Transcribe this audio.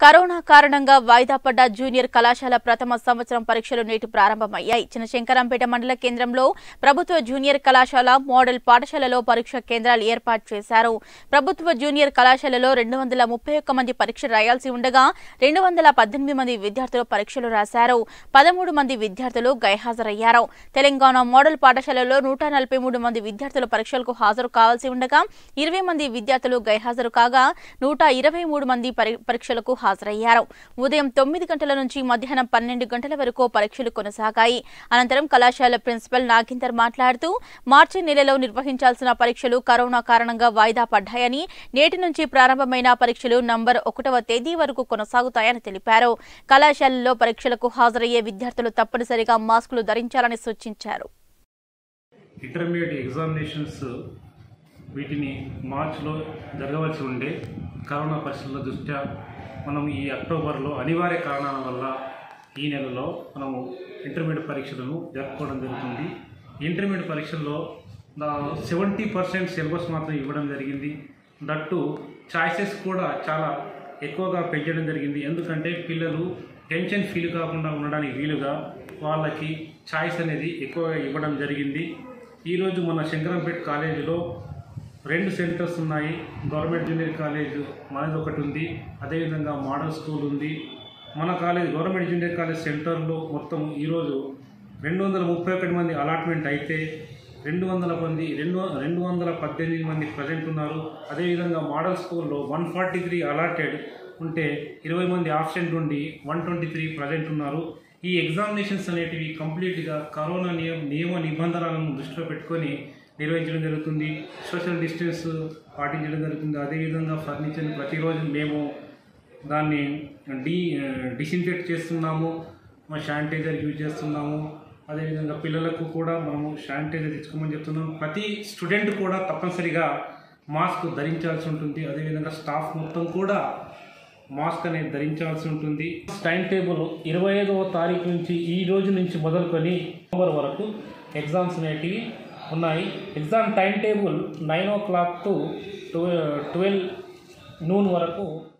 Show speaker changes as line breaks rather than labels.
corona కారణంగా వాయిదా పడ్డ జూనియర్ కళాశాల ప్రథమ సంవత్సరం పరీక్షలు నేటి ప్రారంభమయ్యాయి చిన్నశంకరంపేట మండల కేంద్రంలో ప్రభుత్వ జూనియర్ కళాశాల మోడల్ పాఠశాలలో పరీక్ష కేంద్రాలు ఏర్పాటు చేశారు ప్రభుత్వ జూనియర్ కళాశాలలో రెండు వందల ముప్పై ఒక్క మంది పరీక్ష రాయాల్సి ఉండగా రెండు వందల పద్దెనిమిది మంది విద్యార్థులు పరీక్షలు రాశారు పదమూడు మంది విద్యార్థులు గైహాజరయ్యారు తెలంగాణ మోడల్ పాఠశాలలో నూట నలభై మూడు మంది విద్యార్థులు పరీక్షలకు హాజరు కావాల్సి ఉండగా ఇరవై మంది విద్యార్థులు గైహాజరు కాగా నూట ఇరవై మూడు మంది పరి- పరీక్షలకు హాజరయ్యారు ఉదయం తొమ్మిది గంటల నుంచి మధ్యాహ్నం పన్నెండు గంటల వరకు పరీక్షలు కొనసాగాయి అనంతరం కళాశాల ప్రిన్సిపల్ నాగిందర్ మాట్లాడుతూ మార్చి నెలలో నిర్వహించాల్సిన పరీక్షలు కరోనా కారణంగా వాయిదా పడ్డాయని నేటి నుంచి ప్రారంభమైన పరీక్షలు నంబర్ ఒకటవ తేదీ వరకు కొనసాగుతాయని తెలిపారు కళాశాలలో పరీక్షలకు హాజరయ్యే విద్యార్థులు తప్పనిసరిగా మాస్కులు ధరించాలని సూచించారు
ఇంటర్మీడియట్ ఎగ్జామినేషన్స్ వీటిని మార్చిలో జరగవలసి ఉండే కరోనా పరిస్థితుల దృష్ట్యా మనం ఈ అక్టోబర్లో అనివార్య కారణాల వల్ల ఈ నెలలో మనము ఇంటర్మీడియట్ పరీక్షలను జరుపుకోవడం జరుగుతుంది ఇంటర్మీడియట్ పరీక్షల్లో సెవెంటీ పర్సెంట్ సిలబస్ మాత్రం ఇవ్వడం జరిగింది దట్టు చాయిసెస్ కూడా చాలా ఎక్కువగా పెంచడం జరిగింది ఎందుకంటే పిల్లలు టెన్షన్ ఫీల్ కాకుండా ఉండడానికి వీలుగా వాళ్ళకి చాయిస్ అనేది ఎక్కువగా ఇవ్వడం జరిగింది ఈరోజు మన శంకరంపేట కాలేజీలో రెండు సెంటర్స్ ఉన్నాయి గవర్నమెంట్ జూనియర్ కాలేజ్ మనది ఒకటి ఉంది అదేవిధంగా మోడల్ స్కూల్ ఉంది మన కాలేజ్ గవర్నమెంట్ జూనియర్ కాలేజ్ సెంటర్లో మొత్తం ఈరోజు రెండు వందల ముప్పై ఒకటి మంది అలాట్మెంట్ అయితే రెండు వందల మంది రెండు రెండు వందల పద్దెనిమిది మంది ప్రజెంట్ ఉన్నారు అదేవిధంగా మోడల్ స్కూల్లో వన్ ఫార్టీ త్రీ అలాటెడ్ ఉంటే ఇరవై మంది ఆబ్సెంట్ ఉండి వన్ ట్వంటీ త్రీ ప్రజెంట్ ఉన్నారు ఈ ఎగ్జామినేషన్స్ అనేటివి కంప్లీట్గా కరోనా నియమ నియమ నిబంధనలను దృష్టిలో పెట్టుకొని నిర్వహించడం జరుగుతుంది సోషల్ డిస్టెన్స్ పాటించడం జరుగుతుంది అదేవిధంగా ఫర్నిచర్ని ప్రతిరోజు మేము దాన్ని డీ డిసిన్ఫెక్ట్ చేస్తున్నాము మా శానిటైజర్ యూజ్ చేస్తున్నాము అదేవిధంగా పిల్లలకు కూడా మనము శానిటైజర్ తెచ్చుకోమని చెప్తున్నాము ప్రతి స్టూడెంట్ కూడా తప్పనిసరిగా మాస్క్ ధరించాల్సి ఉంటుంది అదేవిధంగా స్టాఫ్ మొత్తం కూడా మాస్క్ అనేది ధరించాల్సి ఉంటుంది టైం టేబుల్ ఇరవై ఐదవ తారీఖు నుంచి ఈ రోజు నుంచి మొదలుకొని నవంబర్ వరకు ఎగ్జామ్స్ అనేటివి ఉన్నాయి exam time table nine o'clock to twelve noon వరకు